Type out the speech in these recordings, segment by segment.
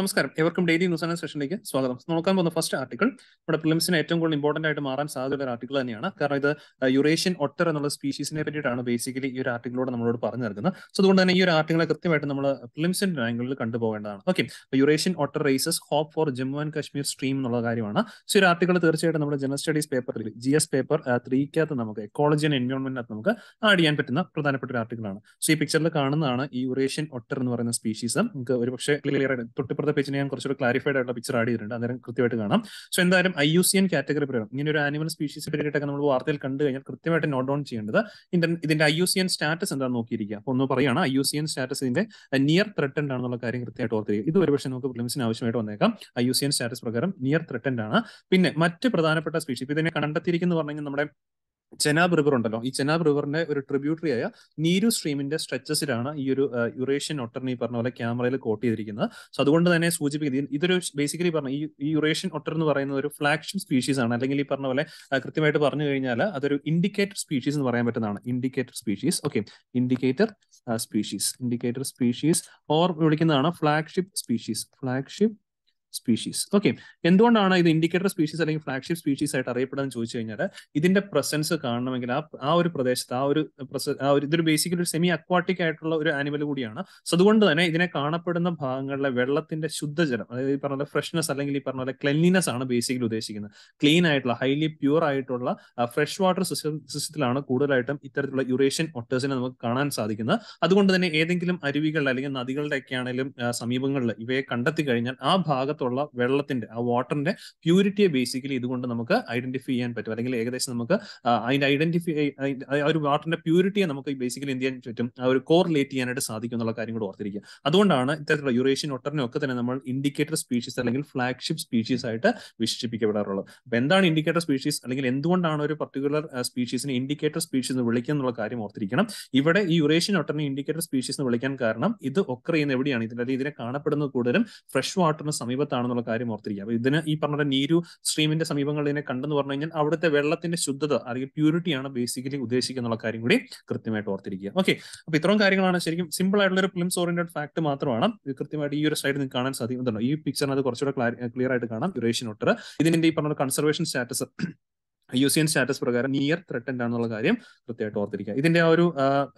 നമസ്കാരം എവർക്കും daily news and സെഷനിലേക്ക് സ്വാഗതം നോക്കാൻ പോകുന്ന ഫസ്റ്റ് ആർട്ടിക്കിൾ നമ്മുടെ പ്രിലിംസിന് ഏറ്റവും കൂടുതൽ ഇമ്പോർട്ടന്റ് ആയിട്ട് മാറാൻ സാധ്യതയുള്ള ഒരു ആർട്ടിക്കിൾ തന്നെയാണ് കാരണം ഇത് യുറേഷ്യൻ ഒട്ടർ എന്നുള്ള സ്പീഷീസിനെ പറ്റിയിട്ടാണ് ബേസിക്കലി ഈ ഒരു ആർട്ടിക്കിളോട് നമ്മളോട് പറഞ്ഞു നൽകുന്നത് സോ അതുകൊണ്ട് തന്നെ ഈ ഒരു ആർട്ടിക്കിളെ കൃത്യമായിട്ട് നമ്മൾ പ്രിലിംസിന്റെ ആംഗിളിൽ കണ്ടുപോകേണ്ടതാണ് okay Eurasian otter raises hope for Jammu and Kashmir stream എന്നുള്ള കാര്യമാണ് സോ ഒരു ആർട്ടിക്കിൾ തീർച്ചയായിട്ടും നമ്മുടെ ജനറൽ സ്റ്റഡീസ് പേപ്പറിൽ ജി എസ് പേപ്പർ ത്രീക്കകത്ത് നമുക്ക് എക്കോളജി ആൻഡ് എൻവയോൺമെന്റിനകത്ത് നമുക്ക് ആഡ് ചെയ്യാൻ പറ്റുന്ന പ്രധാനപ്പെട്ട ഒരു ആർട്ടിക്കിളാണ് സോ ഈ പിക്ചറിൽ കാണുന്നതാണ് ഈ യുറേഷ്യൻ ഒട്ടർ എന്ന് പറയുന്ന സ്പീഷീസ് നമുക്ക് ഒരുപക്ഷെ ക്ലിയർ ആയിട്ട് തൊട്ടിപ്പുറത്തെ പേജിന് ഞാൻ കുറച്ചുകൂടി ക്ലാരിഫൈഡ് ആയിട്ടുള്ള പിക്ചർ ആഡ് ചെയ്തിട്ടുണ്ട് അന്നേരം കൃത്യമായിട്ട് കാണാം സോ എന്തായാലും I U C N category പ്രകാരം ഇങ്ങനെ ഒരു ആനിമൽ സ്പീഷീസ് പറ്റിയിട്ടൊക്കെ നമ്മൾ വാർത്തയിൽ കണ്ടു കഴിഞ്ഞാൽ കൃത്യമായിട്ട് നോട്ട് ഡൗൺ ചെയ്യേണ്ടത് ഇതിന്റെ I U C N status എന്താണെന്ന് നോക്കിയിരിക്കുക അപ്പോൾ ഒന്ന് പറയുകയാണ് I U C N status ഇതിന്റെ നിയർ ത്രെട്ടൻഡ് ആണെന്നുള്ള കാര്യം കൃത്യമായിട്ട് ഓർത്തിരിക്കുക ഇത് ഒരുപക്ഷെ നമുക്ക് പ്രിലിംസിന് ആവശ്യമായിട്ട് വന്നേക്കാം I U C N status പ്രകാരം നിയർ ത്രെട്ടൻഡ് ആണ് പിന്നെ മറ്റ് പ്രധാനപ്പെട്ട സ്പീഷീസ് ഇതിനെ കണ്ടെത്തിയിരിക്കുന്നു പറഞ്ഞു കഴിഞ്ഞാൽ നമ്മുടെ ചെനാബ് റിവർ ഉണ്ടല്ലോ ഈ ചെനാബ് റിവറിന്റെ ഒരു ട്രിബ്യൂട്ടറി ആയ നീരു സ്ട്രീമിന്റെ സ്ട്രെച്ചസിലാണ് ഈ ഒരു യുറേഷ്യൻ ഒട്ടറിന് ഈ പറഞ്ഞ പോലെ ക്യാമറയിൽ കോട്ട് ചെയ്തിരിക്കുന്നത് സോ അതുകൊണ്ട് തന്നെ സൂചിപ്പിക്കുന്നത് ഇതൊരു ബേസിക്കലി പറഞ്ഞ ഈ യുറേഷ്യൻ ഒട്ടർ എന്ന് പറയുന്നത് ഒരു ഫ്ലാഗ്ഷിപ്പ് സ്പീഷീസ് ആണ് അല്ലെങ്കിൽ ഈ പറഞ്ഞ പോലെ കൃത്യമായിട്ട് പറഞ്ഞു കഴിഞ്ഞാൽ അതൊരു ഇൻഡിക്കേറ്റർ സ്പീഷീസ് എന്ന് പറയാൻ പറ്റുന്നതാണ് indicator species okay indicator species indicator species or വിളിക്കുന്നതാണ് flagship species flagship species okay എന്തുകൊണ്ടാണ് ഇത് ഇൻഡിക്കേറ്റർ സ്പീഷീസ് അല്ലെങ്കിൽ ഫ്ലാഗ്ഷിപ്പ് സ്പീഷീസ് ആയിട്ട് അറിയപ്പെടുന്നത് ചോദിച്ചു കഴിഞ്ഞാൽ ഇതിന്റെ പ്രസൻസ് കാണണമെങ്കിൽ ആ ആ ഒരു പ്രദേശത്ത് ആ ഒരു ആ ഒരു ഇതൊരു ബേസിക്കലി ഒരു സെമി അക്വാട്ടിക് ആയിട്ടുള്ള ഒരു ആനിമൽ കൂടിയാണ് സോ അതുകൊണ്ട് തന്നെ ഇതിനെ കാണപ്പെടുന്ന ഭാഗങ്ങളിലെ വെള്ളത്തിന്റെ ശുദ്ധജലം അതായത് ഈ പറഞ്ഞ ഫ്രഷ്നെസ് അല്ലെങ്കിൽ ഈ പറഞ്ഞ പോലെ ക്ലെൻലിനെസ് ആണ് ബേസിക്കലി ഉദ്ദേശിക്കുന്നത് ക്ലീൻ ആയിട്ടുള്ള ഹൈലി പ്യൂർ ആയിട്ടുള്ള ഫ്രഷ് വാട്ടർ സിസ്റ്റത്തിലാണ് കൂടുതലായിട്ടും ഇത്തരത്തിലുള്ള യുറേഷ്യൻ ഒട്ടേഴ്സിനെ നമുക്ക് കാണാൻ സാധിക്കുന്നത് അതുകൊണ്ട് തന്നെ ഏതെങ്കിലും അരുവികൾ അല്ലെങ്കിൽ നദികളുടെ ഒക്കെ ആണെങ്കിലും സമീപങ്ങളിൽ ഇവയെ കണ്ടെത്തി കഴിഞ്ഞാൽ ആ ഭാഗത്ത് ഭാഗത്തുള്ള വെള്ളത്തിന്റെ ആ വാട്ടറിന്റെ പ്യൂരിറ്റിയെ ബേസിക്കലി ഇതുകൊണ്ട് നമുക്ക് ഐഡന്റിഫൈ ചെയ്യാൻ പറ്റും അല്ലെങ്കിൽ ഏകദേശം നമുക്ക് അതിന്റെ ഐഡന്റിഫൈ ആ ഒരു വാട്ടറിന്റെ പ്യൂരിറ്റിയെ നമുക്ക് ബേസിക്കലി എന്ത് ചെയ്യാൻ പറ്റും ആ ഒരു കോറിലേറ്റ് ചെയ്യാനായിട്ട് സാധിക്കും എന്നുള്ള കാര്യം കൂടെ ഓർത്തിരിക്കുക അതുകൊണ്ടാണ് ഇത്തരത്തിലുള്ള യുറേഷ്യൻ ഒട്ടറിനെ ഒക്കെ തന്നെ നമ്മൾ ഇൻഡിക്കേറ്റർ സ്പീഷീസ് അല്ലെങ്കിൽ ഫ്ലാഗ്ഷിപ്പ് സ്പീഷീസ് ആയിട്ട് വിശേഷിപ്പിക്കപ്പെടാറുള്ളത് അപ്പൊ എന്താണ് ഇൻഡിക്കേറ്റർ സ്പീഷീസ് അല്ലെങ്കിൽ എന്തുകൊണ്ടാണ് ഒരു പർട്ടിക്കുലർ സ്പീഷീസിനെ ഇൻഡിക്കേറ്റർ സ്പീഷീസ് എന്ന് വിളിക്കുക എന്നുള്ള കാര്യം ഓർത്തിരിക്കണം ഇവിടെ ഈ യുറേഷ്യൻ ഒട്ടറിനെ ഇൻഡിക്കേറ്റർ സ്പീഷീസ് എന്ന് വിളിക്കാൻ കാരണം ഇത് ഒക്കെ ചെയ്യുന്ന എവിടെയാണ് ഇതിന്റെ ഇതിനെ കാണപ്പെടുന്നത് കൂടുതലും ഫ്രഷ് വാട്ടറിന് സമീപത്ത് ആണെന്നുള്ള കാര്യം ഓർത്തിരിക്കുക അപ്പൊ ഇതിന് ഈ പറഞ്ഞ നീരു സ്ട്രീമിന്റെ സമീപങ്ങളിൽ ഇതിനെ കണ്ടെന്ന് പറഞ്ഞു കഴിഞ്ഞാൽ അവിടുത്തെ വെള്ളത്തിന്റെ ശുദ്ധത അല്ലെങ്കിൽ പ്യൂരിറ്റിയാണ് ബേസിക്കലി ഉദ്ദേശിക്കുന്ന കാര്യം കൂടി കൃത്യമായിട്ട് ഓർത്തിരിക്കുക ഓക്കെ അപ്പൊ ഇത്രയും കാര്യങ്ങളാണ് ശരിക്കും സിമ്പിൾ ആയിട്ടുള്ള ഒരു ഫിലിംസ് ഓറിയന്റഡ് ഫാക്ട് മാത്രമാണ് കൃത്യമായിട്ട് ഈ ഒരു സൈഡ് നിങ്ങൾക്ക് കാണാൻ സാധിക്കുന്നുണ്ടോ ഈ പിക്ചറിനത് കുറച്ചുകൂടെ ക്ലിയർ ആയിട്ട് കാണാം യുറേഷ്യൻ ഒട്ടർ ഇതിന്റെ ഈ പറഞ്ഞ conservation status U C N status പ്രകാരം നിയർ ത്രെട്ടൻഡ് ആണെന്നുള്ള കാര്യം കൃത്യമായിട്ട് ഓർത്തിരിക്കുക ഇതിന്റെ ആ ഒരു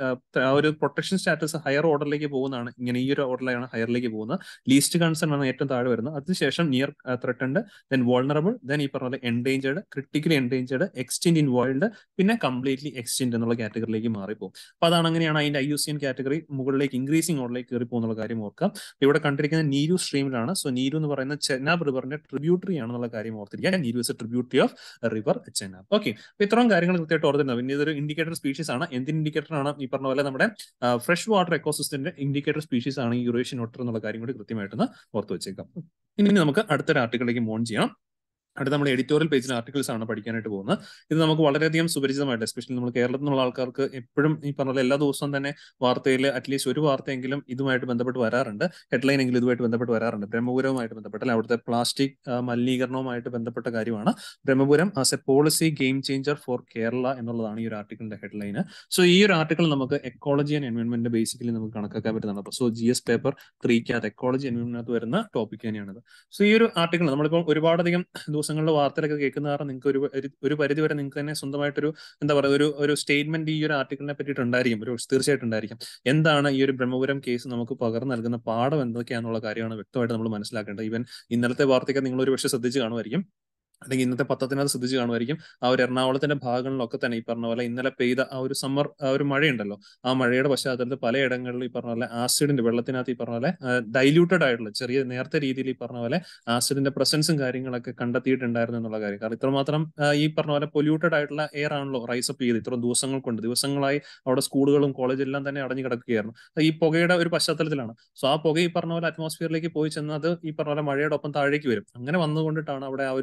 ആ ഒരു പ്രൊട്ടക്ഷൻ സ്റ്റാറ്റസ് ഹയർ ഓർഡറിലേക്ക് പോകുന്നതാണ് ഇങ്ങനെ ഈ ഒരു ഓർഡറിലാണ് ഹയറിലേക്ക് പോകുന്നത് ലീസ്റ്റ് കൺസേൺ ആണ് ഏറ്റവും താഴെ വരുന്നത് അതിനുശേഷം near threatened then vulnerable then ഈ പറഞ്ഞ പോലെ endangered critically endangered extinct in world പിന്നെ കംപ്ലീറ്റ്ലി എക്സ്റ്റെൻഡ് എന്നുള്ള കാറ്റഗറിയിലേക്ക് മാറിപ്പോകും അപ്പൊ അതാണ് അങ്ങനെയാണ് അതിന്റെ I U C N category മുകളിലേക്ക് ഇൻക്രീസിംഗ് ഓർഡറിലേക്ക് കയറി പോകുന്നുള്ള കാര്യം ഓർക്കാം ഇവിടെ കണ്ടിരിക്കുന്ന നീരു സ്ട്രീമിലാണ് സോ നീരു എന്ന് പറയുന്ന ചെനാബ് റിവറിന്റെ ട്രിബ്യൂട്ടറി ആണെന്നുള്ള കാര്യം ഓർത്തിരിക്കുക Neeru is a tributary of river Chenab okay അപ്പൊ ഇത്രയും കാര്യങ്ങൾ കൃത്യമായിട്ട് ഓർത്തിരുന്നത് പിന്നെ ഇതൊരു ഇൻഡിക്കേറ്റർ സ്പീഷീസ് ആണ് എന്തിന് ഇൻഡിക്കേറ്റർ ആണ് ഈ പറഞ്ഞ പോലെ നമ്മുടെ ഫ്രഷ് വാട്ടർ എക്കോസിസ്റ്റത്തിന്റെ ഇൻഡിക്കേറ്റർ സ്പീഷീസ് ആണ് ഈ യുറേഷ്യൻ ഒട്ടർ എന്നുള്ള കാര്യം കൂടി കൃത്യമായിട്ടൊന്ന് ഓർത്ത് വെച്ചേക്കാം ഇനി നമുക്ക് അടുത്തൊരു ആർട്ടിക്കിളിലേക്ക് മോൺ ചെയ്യാം അടുത്ത നമ്മൾ എഡിറ്റോറിയൽ പേജിൽ ആർട്ടിക്കിൾസ് ആണ് പഠിക്കാനായിട്ട് പോകുന്നത് ഇത് നമുക്ക് വളരെയധികം സുപരിചിതമായിട്ട് എസ്പെഷ്യലി നമ്മൾ കേരളത്തിൽ നിന്നുള്ള ആൾക്കാർക്ക് എപ്പോഴും ഈ പറഞ്ഞ എല്ലാ ദിവസവും തന്നെ വാർത്തയിൽ അറ്റ്ലീസ്റ്റ് ഒരു വാർത്തയെങ്കിലും ഇതുമായിട്ട് ബന്ധപ്പെട്ട് വരാറുണ്ട് ഹെഡ്ലൈൻ എങ്കിലും ഇതുമായിട്ട് ബന്ധപ്പെട്ട് വരാറുണ്ട് ബ്രഹ്മപുരവുമായിട്ട് ബന്ധപ്പെട്ട് അവിടുത്തെ പ്ലാസ്റ്റിക് മലിനീകരണവുമായിട്ട് ബന്ധപ്പെട്ട കാര്യമാണ് Brahmapuram as a policy game changer for Kerala എന്നുള്ളതാണ് ഈ ഒരു ആർട്ടിക്കിളിന്റെ ഹെഡ്ലൈൻ സോ ഈ ഒരു ആർട്ടിക്കിൾ നമുക്ക് എക്കോളജി ആൻഡ് എൻവയോൺമെന്റ് ബേസിക്കലി നമുക്ക് കണക്കാക്കാൻ പറ്റുന്നതാണ് സോ ജി എസ് പേപ്പർ ത്രീക്കകത്ത് എക്കോളജി എൻവയോൺമെന്റ് വരുന്ന ടോപ്പിക് തന്നെയാണിത് സോ ഈ ഒരു ആർട്ടിക്കിൾ നമ്മളിപ്പോൾ ഒരുപാടധികം ദിവസങ്ങളിലെ വാർത്തകളൊക്കെ കേൾക്കുന്ന കാരണം നിങ്ങൾക്ക് ഒരു ഒരു പരിധി വരെ നിങ്ങൾക്ക് തന്നെ സ്വന്തമായിട്ടൊരു എന്താ പറയുക ഒരു ഒരു സ്റ്റേറ്റ്മെന്റ് ഈ ഒരു ആർട്ടിക്കിളിനെ പറ്റിയിട്ട് ഉണ്ടായിരിക്കും ഒരു തീർച്ചയായിട്ടും ഉണ്ടായിരിക്കും എന്താണ് ഈ ഒരു ബ്രഹ്മപുരം കേസ് നമുക്ക് പകർന്നു നൽകുന്ന പാഠം എന്തൊക്കെയാണെന്നുള്ള കാര്യമാണ് വ്യക്തമായിട്ട് നമ്മൾ മനസ്സിലാക്കേണ്ടത് ഈവൻ ഇന്നലത്തെ വാർത്തയ്ക്ക് നിങ്ങൾ ഒരു പക്ഷേ ശ്രദ്ധിച്ച് കാണുമായിരിക്കും അല്ലെങ്കിൽ ഇന്നത്തെ പത്രത്തിനകത്ത് ശ്രദ്ധിച്ച് കാണുമായിരിക്കും ആ ഒരു എറണാകുളത്തിന്റെ ഭാഗങ്ങളിലൊക്കെ തന്നെ ഈ പറഞ്ഞ പോലെ ഇന്നലെ പെയ്ത ആ ഒരു സമ്മർ ആ ഒരു മഴയുണ്ടല്ലോ ആ മഴയുടെ പശ്ചാത്തലത്തിൽ പലയിടങ്ങളിലും ഈ പറഞ്ഞ പോലെ ആസിഡിന്റെ വെള്ളത്തിനകത്ത് ഈ പറഞ്ഞ പോലെ ഡൈല്യൂട്ടഡ് ആയിട്ടുള്ള ചെറിയ നേരത്തെ രീതിയിൽ ഈ പറഞ്ഞ പോലെ ആസിഡിന്റെ പ്രസൻസും കാര്യങ്ങളൊക്കെ കണ്ടെത്തിയിട്ടുണ്ടായിരുന്നു എന്നുള്ള കാര്യം കാരണം ഇത്രമാത്രം ഈ പറഞ്ഞ പോലെ പൊല്യൂട്ടഡ് ആയിട്ടുള്ള എയർ ആണല്ലോ റൈസ് അപ്പ് ചെയ്ത് ഇത്ര ദിവസങ്ങൾ കൊണ്ട് ദിവസങ്ങളായി അവിടെ സ്കൂളുകളും കോളേജെല്ലാം തന്നെ അടഞ്ഞു കിടക്കുകയായിരുന്നു ഈ പുകയുടെ ഒരു പശ്ചാത്തലത്തിലാണ് സോ ആ പുക ഈ പറഞ്ഞ പോലെ അറ്റ്മോസ്ഫിയറിലേക്ക് പോയി ചെന്നത് ഈ പറഞ്ഞ പോലെ മഴയുടെ ഒപ്പം താഴേക്ക് വരും അങ്ങനെ വന്നുകൊണ്ടിട്ടാണ് അവിടെ ആ ഒരു വന്ന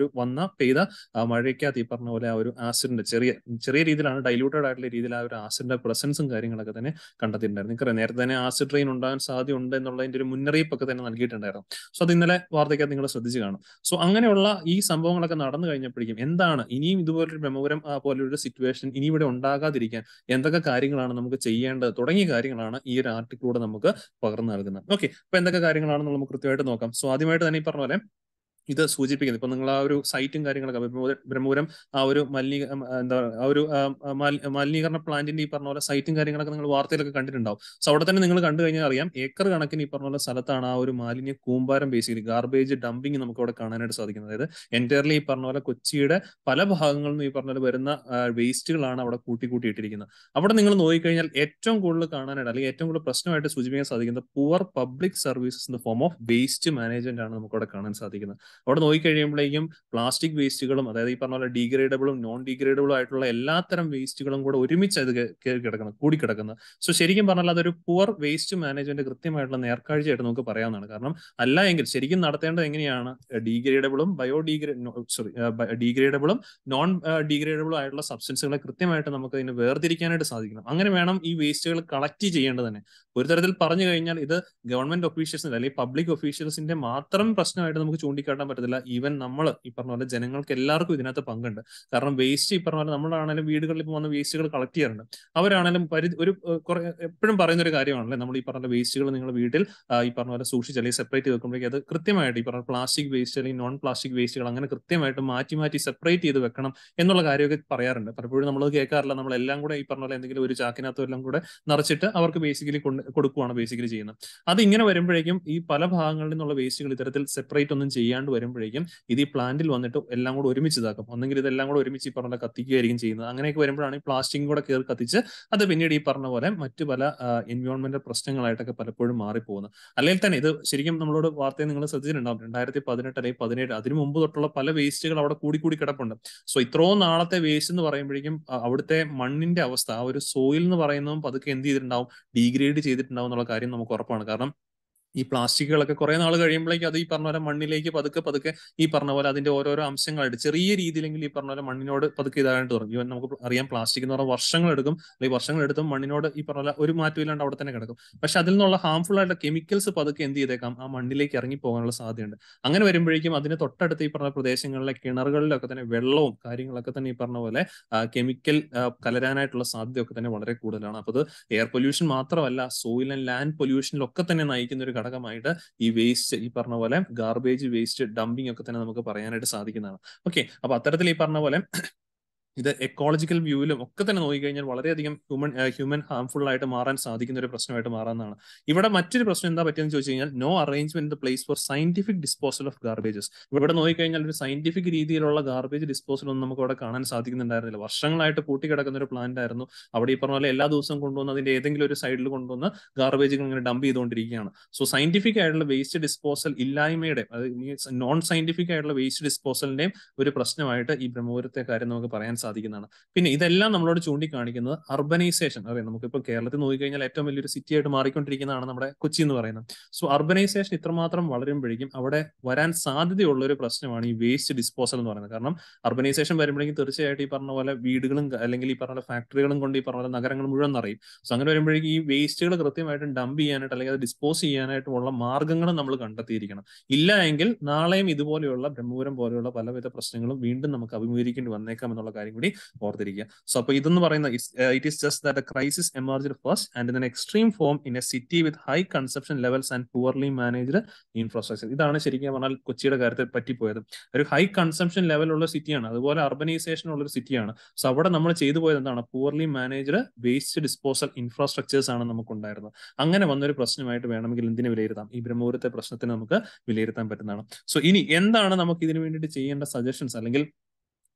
പെയ്ത ആ മഴയ്ക്കകത്ത് ഈ പറഞ്ഞ പോലെ ആ ഒരു ആസിഡിന്റെ ചെറിയ ചെറിയ രീതിയിലാണ് ഡൈലൂട്ടഡ് ആയിട്ടുള്ള രീതിയിൽ ആ ഒരു ആസിഡിന്റെ പ്രസൻസും കാര്യങ്ങളൊക്കെ തന്നെ കണ്ടെത്തിയിട്ടുണ്ടായിരുന്നു നിങ്ങൾക്കറിയാം നേരത്തെ തന്നെ ആസിഡ് റെയിൻ ഉണ്ടാകാൻ സാധ്യതയുണ്ട് എന്നുള്ളതിന്റെ ഒരു മുന്നറിയിപ്പൊക്കെ തന്നെ നൽകിയിട്ടുണ്ടായിരുന്നു സോ അത് ഇന്നലെ വാർത്തയ്ക്കകത്ത് നിങ്ങൾ ശ്രദ്ധിച്ചു കാണും സോ അങ്ങനെയുള്ള ഈ സംഭവങ്ങളൊക്കെ നടന്നു കഴിഞ്ഞപ്പോഴേക്കും എന്താണ് ഇനിയും ഇതുപോലൊരു ബ്രഹ്മപുരം പോലൊരു സിറ്റുവേഷൻ ഇനി ഇവിടെ ഉണ്ടാകാതിരിക്കാൻ എന്തൊക്കെ കാര്യങ്ങളാണ് നമുക്ക് ചെയ്യേണ്ടത് തുടങ്ങിയ കാര്യങ്ങളാണ് ഈ ഒരു ആർട്ടിക്കിലൂടെ നമുക്ക് പകർന്നു നൽകുന്നത് ഓക്കെ അപ്പൊ എന്തൊക്കെ കാര്യങ്ങളാണെന്ന് നമുക്ക് കൃത്യമായിട്ട് നോക്കാം സോ ആദ്യമായിട്ട് തന്നെ ഈ പറഞ്ഞ പോലെ ഇത് സൂചിപ്പിക്കുന്നത് ഇപ്പൊ നിങ്ങൾ ആ ഒരു സൈറ്റും കാര്യങ്ങളൊക്കെ ബ്രഹ്മപുരം ആ ഒരു മലിനീക എന്താ ആ ഒരു മലിനീകരണ പ്ലാന്റിന്റെ ഈ പറഞ്ഞ പോലെ സൈറ്റും കാര്യങ്ങളൊക്കെ നിങ്ങൾ വാർത്തയിലൊക്കെ കണ്ടിട്ടുണ്ടാവും സോ അവിടെ തന്നെ നിങ്ങൾ കണ്ടു കഴിഞ്ഞാൽ അറിയാം ഏക്കർ കണക്കിന് ഈ പറഞ്ഞ പോലെ സ്ഥലത്താണ് ആ ഒരു മാലിന്യ കൂമ്പാരം ബേസിക്കലി ഗാർബേജ് ഡംപിങ് നമുക്ക് അവിടെ കാണാനായിട്ട് സാധിക്കുന്നത് അതായത് എൻറ്റയർലി ഈ പറഞ്ഞ പോലെ കൊച്ചിയുടെ പല ഭാഗങ്ങളിൽ നിന്നും ഈ പറഞ്ഞ പോലെ വരുന്ന വേസ്റ്റുകളാണ് അവിടെ കൂട്ടി കൂട്ടി ഇട്ടിരിക്കുന്നത് അവിടെ നിങ്ങൾ നോക്കിക്കഴിഞ്ഞാൽ ഏറ്റവും കൂടുതൽ കാണാനായിട്ട് അല്ലെങ്കിൽ ഏറ്റവും കൂടുതൽ പ്രശ്നമായിട്ട് സൂചിപ്പിക്കാൻ സാധിക്കുന്നത് poor public services in the form of waste management ആണ് നമുക്ക് അവിടെ കാണാൻ സാധിക്കുന്നത് അവിടെ നോക്കിക്കഴിയുമ്പോഴേക്കും പ്ലാസ്റ്റിക് വേസ്റ്റുകളും അതായത് ഈ പറഞ്ഞ പോലെ ഡീഗ്രേഡബിളും നോൺ ഡീഗ്രേഡബിളും ആയിട്ടുള്ള എല്ലാത്തരം വേസ്റ്റുകളും കൂടെ ഒരുമിച്ച് അത് കയറി കിടക്കുന്നത് കൂടി കിടക്കുന്നത് സോ ശരിക്കും പറഞ്ഞാൽ അതൊരു പുവർ വേസ്റ്റ് മാനേജ്മെന്റ് കൃത്യമായിട്ടുള്ള നേർക്കാഴ്ചയായിട്ട് നമുക്ക് പറയാവുന്നതാണ് കാരണം അല്ല എങ്കിൽ ശരിക്കും നടത്തേണ്ടത് എങ്ങനെയാണ് ഡീഗ്രേഡബിളും ബയോഡീഗ്രേ സോറി ഡീഗ്രേഡബിളും നോൺ ഡീഗ്രേഡബിളും ആയിട്ടുള്ള സബ്സ്റ്റൻസുകളെ കൃത്യമായിട്ട് നമുക്ക് ഇതിനെ വേർതിരിക്കാനായിട്ട് സാധിക്കണം അങ്ങനെ വേണം ഈ വേസ്റ്റുകൾ കളക്ട് ചെയ്യേണ്ടത് തന്നെ ഒരു തരത്തിൽ പറഞ്ഞു കഴിഞ്ഞാൽ ഇത് ഗവൺമെന്റ് ഒഫീഷ്യൽസിന്റെ അല്ലെങ്കിൽ പബ്ലിക് ഒഫീഷ്യൽസിന്റെ മാത്രം പ്രശ്നമായിട്ട് നമുക്ക് ചൂണ്ടിക്കാട്ടാൻ പറ്റത്തില്ല ഈവൻ നമ്മൾ ഈ പറഞ്ഞ പോലെ ജനങ്ങൾക്ക് എല്ലാവർക്കും ഇതിനകത്ത് പങ്കുണ്ട് കാരണം വേസ്റ്റ് ഈ പറഞ്ഞ പോലെ നമ്മളാണെങ്കിലും വീടുകളിൽ ഇപ്പോൾ വന്ന് വേസ്റ്റുകൾ കളക്ട് ചെയ്യാറുണ്ട് അവരാണെങ്കിലും പരിധി ഒരു കുറെ എപ്പോഴും പറയുന്ന ഒരു കാര്യമാണല്ലേ നമ്മൾ ഈ പറഞ്ഞ വേസ്റ്റുകൾ നിങ്ങൾ വീട്ടിൽ ഈ പറഞ്ഞ പോലെ സൂക്ഷിച്ച് അല്ലെങ്കിൽ സെപ്പറേറ്റ് ചെയ്ത് വെക്കുമ്പോഴേക്കും അത് കൃത്യമായിട്ട് ഈ പറഞ്ഞ പ്ലാസ്റ്റിക് വേസ്റ്റ് അല്ലെങ്കിൽ നോൺ പ്ലാസ്റ്റിക് വേസ്റ്റുകൾ അങ്ങനെ കൃത്യമായിട്ട് മാറ്റി മാറ്റി സെപ്പറേറ്റ് ചെയ്ത് വെക്കണം എന്നുള്ള കാര്യമൊക്കെ പറയാറുണ്ട് പലപ്പോഴും നമ്മൾ കേൾക്കാറില്ല നമ്മൾ എല്ലാം കൂടെ ഈ പറഞ്ഞ പോലെ എന്തെങ്കിലും ഒരു ചാക്കിനകത്തും എല്ലാം കൂടെ നിറച്ചിട്ട് അവർക്ക് ബേസിക്കലി കൊണ്ട് കൊടുക്കുവാണ് ബേസിക്കലി ചെയ്യുന്നത് അത് ഇങ്ങനെ വരുമ്പോഴേക്കും ഈ പല ഭാഗങ്ങളിൽ നിന്നുള്ള വേസ്റ്റുകൾ ഇത്തരത്തിൽ സെപ്പറേറ്റ് ഒന്നും ചെയ്യാണ്ട് വരുമ്പോഴേക്കും ഇത് ഈ പ്ലാന്റിൽ വന്നിട്ട് എല്ലാം കൂടെ ഒരുമിച്ച് ഇതാക്കും ഒന്നെങ്കിൽ ഇതെല്ലാം കൂടെ ഒരുമിച്ച് ഈ പറഞ്ഞ കത്തിക്കുകയായിരിക്കും ചെയ്യുന്നത് അങ്ങനെയൊക്കെ വരുമ്പോഴാണ് ഈ പ്ലാസ്റ്റിക് കൂടെ കയറി കത്തിച്ച് അത് പിന്നീട് ഈ പറഞ്ഞ പോലെ മറ്റു പല എൻവയോൺമെന്റൽ പ്രശ്നങ്ങളായിട്ടൊക്കെ പലപ്പോഴും മാറിപ്പോകുന്നത് അല്ലെങ്കിൽ തന്നെ ഇത് ശരിക്കും നമ്മളോട് വാർത്തയെ നിങ്ങൾ ശ്രദ്ധിച്ചിട്ടുണ്ടാവും രണ്ടായിരത്തി പതിനെട്ട് അല്ലെങ്കിൽ പതിനേഴ് അതിനു മുമ്പ് തൊട്ടുള്ള പല വേസ്റ്റുകൾ അവിടെ കൂടി കൂടി കിടപ്പുണ്ട് സോ ഇത്രയും നാളത്തെ വേസ്റ്റ് എന്ന് പറയുമ്പോഴേക്കും അവിടുത്തെ മണ്ണിന്റെ അവസ്ഥ ആ ഒരു സോയിൽ എന്ന് പറയുന്നതും പതുക്കെ എന്ത് ചെയ്തിട്ടുണ്ടാവും ഡീഗ്രേഡ് ചെയ്തിട്ടുണ്ടാവും എന്നുള്ള കാര്യം നമുക്ക് ഉറപ്പാണ് കാരണം ഈ പ്ലാസ്റ്റിക്കുകളൊക്കെ കുറെ നാൾ കഴിയുമ്പോഴേക്കും അത് ഈ പറഞ്ഞ പോലെ മണ്ണിലേക്ക് പതുക്കെ പതുക്കെ ഈ പറഞ്ഞ പോലെ അതിന്റെ ഓരോരോ അംശങ്ങളായിട്ട് ചെറിയ രീതിയിലെങ്കിലും ഈ പറഞ്ഞ പോലെ മണ്ണിനോട് പതുക്കെ ഇതായിട്ട് തുടങ്ങും ഈവൻ നമുക്ക് അറിയാം പ്ലാസ്റ്റിക് എന്ന് പറഞ്ഞാൽ വർഷങ്ങൾ എടുക്കും അല്ലെങ്കിൽ വർഷങ്ങൾ എടുത്തും മണ്ണിനോട് ഈ പറഞ്ഞ പോലെ ഒരു മാറ്റം ഇല്ലാണ്ട് അവിടെ തന്നെ കിടക്കും പക്ഷെ അതിൽ നിന്നുള്ള ഹാംഫുൾ ആയിട്ടുള്ള കെമിക്കൽസ് പതുക്കെ എന്ത് ചെയ്തേക്കാം ആ മണ്ണിലേക്ക് ഇറങ്ങി പോകാനുള്ള സാധ്യതയുണ്ട് അങ്ങനെ വരുമ്പോഴേക്കും അതിന് തൊട്ടടുത്ത് ഈ പറഞ്ഞ പ്രദേശങ്ങളിലെ കിണറുകളിലൊക്കെ തന്നെ വെള്ളവും കാര്യങ്ങളൊക്കെ തന്നെ ഈ പറഞ്ഞ പോലെ കെമിക്കൽ കലരാനായിട്ടുള്ള സാധ്യതയൊക്കെ തന്നെ വളരെ കൂടുതലാണ് അപ്പോൾ അത് എയർ പൊല്യൂഷൻ മാത്രമല്ല സോയിൽ ആൻഡ് ലാൻഡ് പൊല്യൂഷനിലൊക്കെ തന്നെ നയിക്കുന്ന ഒരു ഘടകമായിട്ട് ഈ വേസ്റ്റ് ഈ പറഞ്ഞ പോലെ ഗാർബേജ് വേസ്റ്റ് ഡംപിംഗ് ഒക്കെ തന്നെ നമുക്ക് പറയാനായിട്ട് സാധിക്കുന്നതാണ് ഓക്കെ അപ്പൊ അത്തരത്തിൽ ഈ പറഞ്ഞ പോലെ ഇത് എക്കോളജിക്കൽ വ്യൂവിലും ഒക്കെ തന്നെ നോക്കിക്കഴിഞ്ഞാൽ വളരെയധികം ഹ്യൂമൻ ഹ്യൂമൻ ഹാംഫുൾ ആയിട്ട് മാറാൻ സാധിക്കുന്ന ഒരു പ്രശ്നമായിട്ട് മാറാവുന്നതാണ് ഇവിടെ മറ്റൊരു പ്രശ്നം എന്താ പറ്റിയെന്ന് ചോദിച്ചു കഴിഞ്ഞാൽ no arrangement the place for scientific disposal of garbages ഇവിടെ നോക്കിക്കഴിഞ്ഞാൽ ഒരു സയന്റിഫിക് രീതിയിലുള്ള ഗാർബേജ് ഡിസ്പോസൽ ഒന്നും നമുക്ക് അവിടെ കാണാൻ സാധിക്കുന്നുണ്ടായിരുന്നില്ല വർഷങ്ങളായിട്ട് പൂട്ടിക്കിടക്കുന്ന ഒരു പ്ലാന്റ് ആയിരുന്നു അവിടെ ഈ പറഞ്ഞ പോലെ എല്ലാ ദിവസവും കൊണ്ടുവന്ന് അതിന്റെ ഏതെങ്കിലും ഒരു സൈഡിൽ കൊണ്ടുവന്ന് ഗാർബേജുകൾ ഇങ്ങനെ ഡംപ് ചെയ്തുകൊണ്ടിരിക്കുകയാണ് സോ സയന്റിഫിക് ആയിട്ടുള്ള വേസ്റ്റ് ഡിസ്പോസൽ ഇല്ലായ്മയുടെ നോൺ സയന്റിഫിക് ആയിട്ടുള്ള വേസ്റ്റ് ഡിസ്പോസലിന്റെയും ഒരു പ്രശ്നമായിട്ട് ഈ ബ്രഹ്മപുരത്തെ കാര്യം നമുക്ക് പറയാൻ സാധിക്കുന്നതാണ് പിന്നെ ഇതെല്ലാം നമ്മളോട് ചൂണ്ടിക്കാണിക്കുന്നത് അർബനൈസേഷൻ അറിയാം നമുക്കിപ്പോൾ കേരളത്തിൽ നോക്കിക്കഴിഞ്ഞാൽ ഏറ്റവും വലിയൊരു സിറ്റി ആയിട്ട് മാറിക്കൊണ്ടിരിക്കുന്നതാണ് നമ്മുടെ കൊച്ചി എന്ന് പറയുന്നത് സോ അർബനൈസേഷൻ ഇത്രമാത്രം വളരുമ്പോഴേക്കും അവിടെ വരാൻ സാധ്യതയുള്ള ഒരു പ്രശ്നമാണ് ഈ വേസ്റ്റ് ഡിസ്പോസൽ എന്ന് പറയുന്നത് കാരണം അർബനൈസേഷൻ വരുമ്പോഴേക്കും തീർച്ചയായിട്ടും ഈ പറഞ്ഞ പോലെ വീടുകളും അല്ലെങ്കിൽ ഈ പറഞ്ഞ പോലെ ഫാക്ടറികളും കൊണ്ട് ഈ പറഞ്ഞ പോലെ നഗരങ്ങൾ മുഴുവൻ നിറയും സോ അങ്ങനെ വരുമ്പോഴേക്കും ഈ വേസ്റ്റുകൾ കൃത്യമായിട്ടും ഡംപ് ചെയ്യാനായിട്ട് അല്ലെങ്കിൽ അത് ഡിസ്പോസ് ചെയ്യാനായിട്ടുള്ള മാർഗങ്ങളും നമ്മൾ കണ്ടെത്തിയിരിക്കണം ഇല്ല എങ്കിൽ നാളെയും ഇതുപോലെയുള്ള ബ്രഹ്മപുരം പോലെയുള്ള പലവിധ പ്രശ്നങ്ങളും വീണ്ടും നമുക്ക് അഭിമുഖീകരിക്കേണ്ടി വന്നേക്കാം എന്നുള്ള കാര്യം കൂടി ഓർത്തിരിക്കുക സോ അപ്പൊ ഇതെന്ന് പറയുന്ന it is just that crisis emerge first and in extreme form in a city with high consumption levels and poorly managed infrastructure ഇതാണ് ശരിക്കും പറഞ്ഞാൽ കൊച്ചിയുടെ കാര്യത്തിൽ പറ്റിപ്പോയത് ഒരു ഹൈ കൺസംഷൻ ലെവലുള്ള സിറ്റിയാണ് അതുപോലെ അർബനൈസേഷൻ ഉള്ള ഒരു സിറ്റിയാണ് സോ അവിടെ നമ്മൾ ചെയ്തു പോയത് എന്താണ് poorly managed waste disposal infrastructures ആണ് നമുക്ക് ഉണ്ടായിരുന്നത് അങ്ങനെ വന്നൊരു പ്രശ്നമായിട്ട് വേണമെങ്കിൽ എന്തിനെ വിലയിരുത്താം ഈ ബ്രഹ്മപുരത്തെ പ്രശ്നത്തിന് നമുക്ക് വിലയിരുത്താൻ പറ്റുന്നതാണ് സോ ഇനി എന്താണ് നമുക്ക് ഇതിനു വേണ്ടിയിട്ട് ചെയ്യേണ്ട സജഷൻസ് അല്ലെങ്കിൽ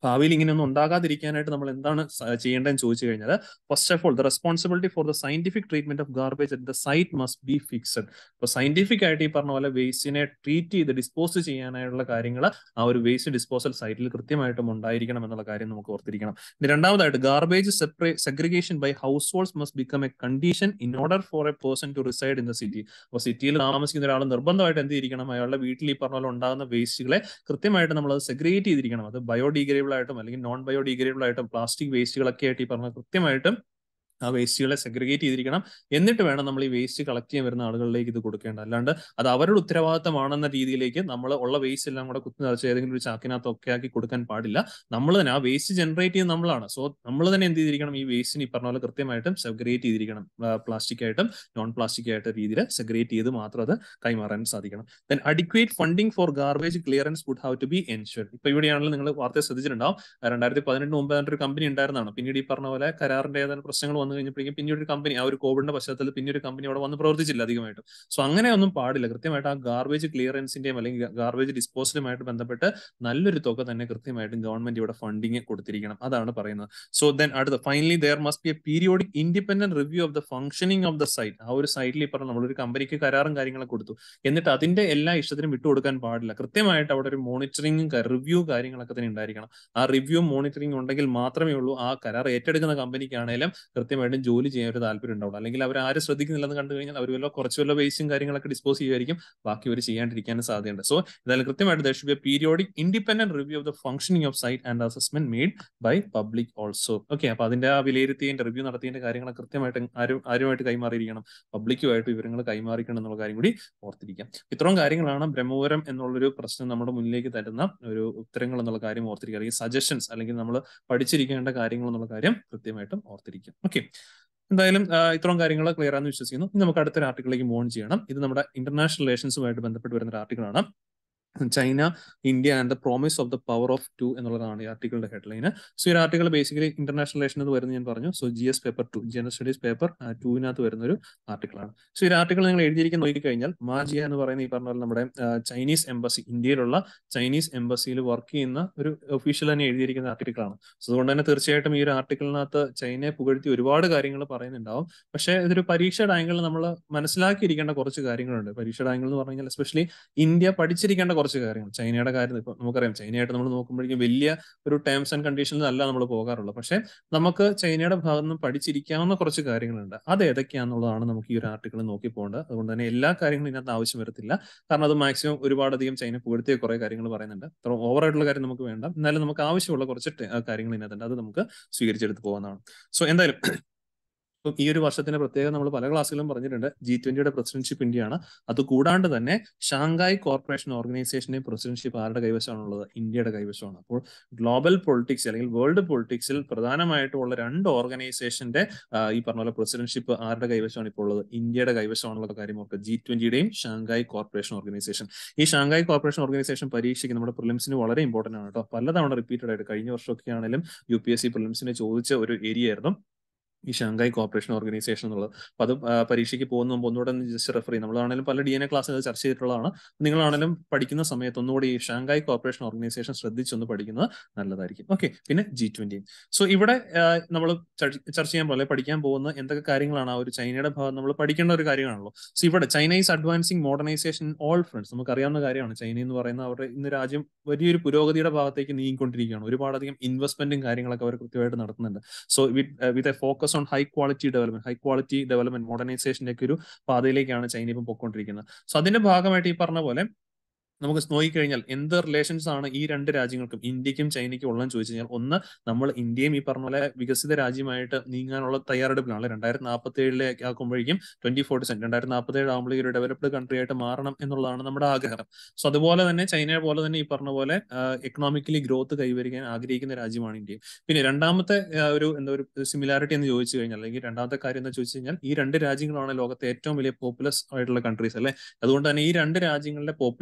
ഭാവിയിൽ ഇങ്ങനെയൊന്നും ഉണ്ടാകാതിരിക്കാനായിട്ട് നമ്മൾ എന്താണ് ചെയ്യേണ്ടതെന്ന് ചോദിച്ചു കഴിഞ്ഞാൽ first of all the responsibility for the scientific treatment of garbage at the site must be fixed അപ്പോൾ സയന്റിഫിക് ആയിട്ട് ഈ പറഞ്ഞ പോലെ വേസ്റ്റിനെ ട്രീറ്റ് ചെയ്ത് ഡിസ്പോസ് ചെയ്യാനായുള്ള കാര്യങ്ങൾ ആ ഒരു വേസ്റ്റ് ഡിസ്പോസൽ സൈറ്റിൽ കൃത്യമായിട്ടും ഉണ്ടായിരിക്കണം എന്നുള്ള കാര്യം നമുക്ക് ഓർത്തിരിക്കണം ഇനി രണ്ടാമതായിട്ട് garbage separate segregation by household must become a condition in order for a person to reside in the city അപ്പോൾ സിറ്റിയിൽ താമസിക്കുന്ന ഒരാൾ നിർബന്ധമായിട്ട് എന്ത് ചെയ്തിരിക്കണം അയാളുടെ വീട്ടിൽ ഈ പറഞ്ഞ പോലെ ഉണ്ടാകുന്ന വേസ്റ്റുകളെ കൃത്യമായിട്ട് നമ്മൾ അത് സെഗ്രിഗേറ്റ് ചെയ്തിരിക്കണം അത് ബയോഡിഗ്രേഡബിൾ ആയിട്ടും അല്ലെങ്കിൽ നോൺ ബയോഡിഗ്രേഡബിൾ ആയിട്ടും പ്ലാസ്റ്റിക് വേസ്റ്റുകളൊക്കെ ആയിട്ട് ഈ പറഞ്ഞ കൃത്യമായിട്ടും ആ വേസ്റ്റുകളെ സെഗ്രിഗേറ്റ് ചെയ്തിരിക്കണം എന്നിട്ട് വേണം നമ്മൾ ഈ വേസ്റ്റ് കളക്ട് ചെയ്യാൻ വരുന്ന ആളുകളിലേക്ക് ഇത് കൊടുക്കേണ്ട അല്ലാണ്ട് അത് അവരുടെ ഉത്തരവാദിത്തമാണെന്ന രീതിയിലേക്ക് നമ്മൾ ഉള്ള വേസ്റ്റ് എല്ലാം കൂടെ കുത്തി നിറച്ച് ഏതെങ്കിലും ഒരു ചാക്കിനകത്തൊക്കെ ആക്കി കൊടുക്കാൻ പാടില്ല നമ്മൾ തന്നെ ആ വേസ്റ്റ് ജനറേറ്റ് ചെയ്യുന്നത് നമ്മളാണ് സോ നമ്മൾ തന്നെ എന്ത് ചെയ്തിരിക്കണം ഈ വേസ്റ്റിന് ഈ പറഞ്ഞ പോലെ കൃത്യമായിട്ടും സെഗ്രിഗേറ്റ് ചെയ്തിരിക്കണം പ്ലാസ്റ്റിക് ആയിട്ടും നോൺ പ്ലാസ്റ്റിക് ആയിട്ട് രീതിയിൽ സെഗ്രിഗേറ്റ് ചെയ്ത് മാത്രം അത് കൈമാറാൻ സാധിക്കണം then adequate funding for garbage clearance would have to be ensured ഇപ്പൊ ഇവിടെയാണെങ്കിലും നിങ്ങൾ വാർത്ത ശ്രദ്ധിച്ചിട്ടുണ്ടാവും രണ്ടായിരത്തി പതിനെട്ടിന് മുമ്പ് ഒരു കമ്പനി ഉണ്ടായിരുന്നതാണ് പിന്നീട് ഈ പറഞ്ഞ പോലെ കരാറിന്റെ ഏതാനും പ്രശ്നങ്ങൾ വന്നു കഴിഞ്ഞപ്പോഴേക്കും പിന്നെ ഒരു കമ്പനി ആ ഒരു കോവിഡിന്റെ പശ്ചാത്തലത്തിൽ പിന്നെ ഒരു കമ്പനി അവിടെ വന്ന് പ്രവർത്തിച്ചില്ല അധികമായിട്ടും സോ അങ്ങനെയൊന്നും പാടില്ല കൃത്യമായിട്ട് ആ ഗാർബേജ് ക്ലിയറൻസിന്റെയും അല്ലെങ്കിൽ ഗാർബേജ് ഡിസ്പോസലുമായിട്ട് ബന്ധപ്പെട്ട് നല്ലൊരു തുക തന്നെ കൃത്യമായിട്ടും ഗവൺമെന്റ് ഇവിടെ ഫണ്ടിങ് കൊടുത്തിരിക്കണം അതാണ് പറയുന്നത് സോ ദെൻ അടുത്ത finally there must be a periodic independent review of the functioning of the site ആ ഒരു സൈറ്റിൽ ഈ പറഞ്ഞ നമ്മളൊരു കമ്പനിക്ക് കരാറും കാര്യങ്ങളൊക്കെ കൊടുത്തു എന്നിട്ട് അതിന്റെ എല്ലാ ഇഷ്ടത്തിനും വിട്ടുകൊടുക്കാൻ പാടില്ല കൃത്യമായിട്ട് അവിടെ ഒരു മോണിറ്ററിംഗും റിവ്യൂ കാര്യങ്ങളൊക്കെ തന്നെ ഉണ്ടായിരിക്കണം ആ റിവ്യൂ മോണിറ്ററിംഗ് ഉണ്ടെങ്കിൽ മാത്രമേ ഉള്ളൂ ആ കരാർ ഏറ്റെടുക്കുന്ന കമ്പനിക്കാണേലും കൃത്യമായിട്ടും ജോലി ചെയ്യാൻ ഒരു താല്പര്യം ഉണ്ടാവുള്ളൂ അല്ലെങ്കിൽ അവർ ആരും ശ്രദ്ധിക്കുന്നില്ലെന്ന് കണ്ടു കഴിഞ്ഞാൽ അവർ വല്ല കുറച്ച് വല്ല വേസ്റ്റും കാര്യങ്ങളൊക്കെ ഡിസ്പോസ് ചെയ്യുമായിരിക്കും ബാക്കി അവർ ചെയ്യാണ്ടിരിക്കാനും സാധ്യതയുണ്ട് സോ എന്തായാലും കൃത്യമായിട്ട് there should be periodic independent review of the functioning of site and assessment made by public also okay അപ്പൊ അതിന്റെ ആ വിലയിരുത്തിയതിന്റെ റിവ്യൂ നടത്തിയതിന്റെ കാര്യങ്ങൾ കൃത്യമായിട്ട് ആരും ആരുമായിട്ട് കൈമാറിയിരിക്കണം പബ്ലിക്കുമായിട്ട് വിവരങ്ങൾ കൈമാറിക്കണം എന്നുള്ള കാര്യം കൂടി ഓർത്തിരിക്കാം ഇത്രയും കാര്യങ്ങളാണ് ബ്രഹ്മപുരം എന്നുള്ളൊരു പ്രശ്നം നമ്മുടെ മുന്നിലേക്ക് തരുന്ന ഒരു ഉത്തരങ്ങൾ എന്നുള്ള കാര്യം ഓർത്തിരിക്കുക അല്ലെങ്കിൽ സജഷൻസ് അല്ലെങ്കിൽ നമ്മൾ പഠിച്ചിരിക്കേണ്ട കാര്യങ്ങൾ എന്നുള്ള കാര്യം കൃത്യമായിട്ടും ഓർത്തിരിക്കും ഓക്കെ എന്തായാലും ഇത്രയും കാര്യങ്ങൾ ക്ലിയർ ആണെന്ന് വിശ്വസിക്കുന്നു ഇനി നമുക്ക് അടുത്തൊരു ആർട്ടിക്കിളിലേക്ക് മൂവ് ചെയ്യണം ഇത് നമ്മുടെ ഇന്റർനാഷണൽ റിലേഷൻസുമായിട്ട് ബന്ധപ്പെട്ട് വരുന്ന ഒരു ആർട്ടിക്കിളാണ് China India and the promise of the power of two എന്നുള്ളതാണ് ഈ ആർട്ടിക്കിളിന്റെ ഹെഡ്ലൈന് സോ ഈ ആർട്ടിക്കിൾ ബേസിക്കലി ഇന്റർനാഷണൽ റിലേഷൻ എന്ന് വരുന്നത് ഞാൻ പറഞ്ഞു so G S paper two general studies paper ടൂവിനകത്ത് വരുന്ന ഒരു ആർട്ടിക്കിളാണ് സോ ഈ ആർട്ടിക്കിൾ നിങ്ങൾ എഴുതിയിരിക്കുന്ന നോക്കിക്കഴിഞ്ഞാൽ മാജിയ എന്ന് പറയുന്ന ഈ പറഞ്ഞ പോലെ നമ്മുടെ ചൈനീസ് എംബസി ഇന്ത്യയിലുള്ള ചൈനീസ് എംബസിയിൽ വർക്ക് ചെയ്യുന്ന ഒരു ഒഫീഷ്യൽ തന്നെ എഴുതിയിരിക്കുന്ന ആർട്ടിക്കിളാണ് സോ അതുകൊണ്ട് തന്നെ തീർച്ചയായിട്ടും ഈ ഒരു ആർട്ടിക്കിളിനകത്ത് ചൈനയെ പുകഴ്ത്തി ഒരുപാട് കാര്യങ്ങൾ പറയുന്നുണ്ടാവും പക്ഷേ ഇതൊരു പരീക്ഷയുടെ ആംഗിളിൽ നമ്മൾ മനസ്സിലാക്കിയിരിക്കേണ്ട കുറച്ച് കാര്യങ്ങളുണ്ട് പരീക്ഷയുടെ ആംഗിൾ എന്ന് പറഞ്ഞു കഴിഞ്ഞാൽ എസ്പെഷ്യലി ഇന്ത്യ പഠിച്ചിരിക്കേണ്ട കുറച്ച് കാര്യങ്ങൾ ചൈനയുടെ കാര്യം ഇപ്പൊ നമുക്കറിയാം ചൈനയായിട്ട് നമ്മൾ നോക്കുമ്പോഴേക്കും വലിയ ഒരു ടേംസ് ആൻഡ് കണ്ടീഷനിലല്ല നമ്മൾ പോകാറുള്ളത് പക്ഷേ നമുക്ക് ചൈനയുടെ ഭാഗത്ത് നിന്ന് പഠിച്ചിരിക്കാവുന്ന കുറച്ച് കാര്യങ്ങളുണ്ട് അത് ഏതൊക്കെയാണെന്നുള്ളതാണ് നമുക്ക് ഈ ഒരു ആർട്ടിക്കിൾ നോക്കി പോകേണ്ടത് അതുകൊണ്ട് തന്നെ എല്ലാ കാര്യങ്ങളും ഇതിനകത്ത് ആവശ്യം വരത്തില്ല കാരണം അത് മാക്സിമം ഒരുപാടധികം ചൈന പുകഴ്ത്തിയ കുറെ കാര്യങ്ങൾ പറയുന്നുണ്ട് അത്ര ഓവറായിട്ടുള്ള കാര്യം നമുക്ക് വേണ്ട എന്നാലും നമുക്ക് ആവശ്യമുള്ള കുറച്ച് കാര്യങ്ങൾ ഇതിനകത്തുണ്ട് അത് നമുക്ക് സ്വീകരിച്ചെടുത്ത് പോകുന്നതാണ് സോ എന്തായാലും ഇപ്പം ഈ ഒരു വർഷത്തിന്റെ പ്രത്യേകത നമ്മൾ പല ക്ലാസ്സിലും പറഞ്ഞിട്ടുണ്ട് ജി ട്വന്റിയുടെ പ്രസിഡന്റ്ഷിപ്പ് ഇന്ത്യയാണ് അത് കൂടാണ്ട് തന്നെ ഷാങ്കായ് കോർപ്പറേഷൻ ഓർഗനൈസേഷന്റെ പ്രസിഡന്റ്ഷിപ്പ് ആരുടെ കൈവശമാണുള്ളത് ഇന്ത്യയുടെ കൈവശമാണ് അപ്പോൾ ഗ്ലോബൽ പൊളിറ്റിക്സ് അല്ലെങ്കിൽ വേൾഡ് പൊളിറ്റിക്സിൽ പ്രധാനമായിട്ടുള്ള രണ്ട് ഓർഗനൈസേഷന്റെ ഈ പറഞ്ഞ പോലെ പ്രസിഡന്റ്ഷിപ്പ് ആരുടെ കൈവശമാണ് ഇപ്പോൾ ഉള്ളത് ഇന്ത്യയുടെ കൈവശമാണുള്ള കാര്യം ഓർക്കുക ജി ട്വന്റിയുടെയും ഷാങ്കായ് കോർപ്പറേഷൻ ഓർഗനൈസേഷൻ ഈ ഷാങ്കായ് കോർപ്പറേഷൻ ഓർഗനൈസേഷൻ പരീക്ഷയ്ക്ക് നമ്മുടെ പ്രിലിംസിന് വളരെ ഇമ്പോർട്ടന്റ് ആണ് കേട്ടോ പലതവണ റിപ്പീറ്റഡ് ആയിട്ട് കഴിഞ്ഞ വർഷമൊക്കെ ആണെങ്കിലും യു പി എസ് സി പ്രിലിംസിനെ ചോദിച്ച ഒരു ഏരിയ ആയിരുന്നു ഈ ഷാങ്കായ് കോർപ്പറേഷൻ ഓർഗനൈസേഷൻ എന്നുള്ളത് അപ്പൊ അത് പരീക്ഷയ്ക്ക് പോകുന്ന മുമ്പ് ഒന്നുകൂടെ ജസ്റ്റ് റെഫർ ചെയ്യും നമ്മളാണെങ്കിലും പല ഡി എൻ എ ക്ലാസ് ചർച്ച ചെയ്തിട്ടുള്ളതാണ് നിങ്ങളാണെങ്കിലും പഠിക്കുന്ന സമയത്ത് ഒന്നുകൂടി ഈ ഷാങ്കായ് കോർപ്പറേഷൻ ഓർഗനൈസേഷൻ ശ്രദ്ധിച്ചൊന്ന് പഠിക്കുന്നത് നല്ലതായിരിക്കും ഓക്കെ പിന്നെ ജി ട്വന്റി സോ ഇവിടെ നമ്മൾ ചർച്ച ചെയ്യാൻ പോലെ പഠിക്കാൻ പോകുന്ന എന്തൊക്കെ കാര്യങ്ങളാണ് ആ ഒരു ചൈനയുടെ ഭാഗം നമ്മൾ പഠിക്കേണ്ട ഒരു കാര്യമാണല്ലോ സോ ഇവിടെ China is advancing modernisation all fronts നമുക്ക് അറിയാവുന്ന കാര്യമാണ് ചൈന എന്ന് പറയുന്ന അവരുടെ ഇന്ന് രാജ്യം വലിയൊരു പുരോഗതിയുടെ ഭാഗത്തേക്ക് നീങ്ങിക്കൊണ്ടിരിക്കുകയാണ് ഒരുപാടധികം ഇൻവെസ്റ്റ്മെന്റും കാര്യങ്ങളൊക്കെ അവർ കൃത്യമായിട്ട് നടത്തുന്നുണ്ട് so with a focus on high quality development high quality development മോഡേണൈസേഷന്റെ ഒക്കെ ഒരു പാതയിലേക്കാണ് ചൈന ഇപ്പം പൊയ്ക്കൊണ്ടിരിക്കുന്നത് സോ അതിന്റെ ഭാഗമായിട്ട് ഈ പറഞ്ഞ പോലെ നമുക്ക് നോക്കിക്കഴിഞ്ഞാൽ എന്ത് റിലേഷൻസ് ആണ് ഈ രണ്ട് രാജ്യങ്ങൾക്കും ഇന്ത്യക്കും ചൈനയ്ക്കും ഉള്ളതെന്ന് ചോദിച്ചു കഴിഞ്ഞാൽ ഒന്ന് നമ്മൾ ഇന്ത്യയും ഈ പറഞ്ഞ പോലെ വികസിത രാജ്യമായിട്ട് നീങ്ങാനുള്ള തയ്യാറെടുപ്പിലാണ് രണ്ടായിരത്തി നാൽപ്പത്തി ഏഴിലേക്ക് ആക്കുമ്പോഴേക്കും ട്വന്റി ഫോർട്ടി സെന്റ് രണ്ടായിരത്തി നാൽപ്പത്തി ഏഴ് ആകുമ്പോഴേക്കും ഒരു ഡെവലപ്ഡ് കൺട്രി ആയിട്ട് മാറണം എന്നുള്ളതാണ് നമ്മുടെ ആഗ്രഹം സോ അതുപോലെ തന്നെ ചൈനയെ പോലെ തന്നെ ഈ പറഞ്ഞ പോലെ എക്കണോമിക്കലി ഗ്രോത്ത് കൈവരിക്കാൻ ആഗ്രഹിക്കുന്ന രാജ്യമാണ് ഇന്ത്യ പിന്നെ രണ്ടാമത്തെ ഒരു എന്താ ഒരു സിമിലാരിറ്റി എന്ന് ചോദിച്ചു കഴിഞ്ഞാൽ അല്ലെങ്കിൽ രണ്ടാമത്തെ കാര്യം എന്ന് ചോദിച്ചു കഴിഞ്ഞാൽ ഈ രണ്ട് രാജ്യങ്ങളാണ് ലോകത്തെ ഏറ്റവും വലിയ പോപ്പുലസ് ആയിട്ടുള്ള കൺട്രീസ് അല്ലെ അതുകൊണ്ട് തന്നെ ഈ രണ്ട് രാജ്യങ്ങളുടെ പോപ്പുലേഷൻ വിത്ത്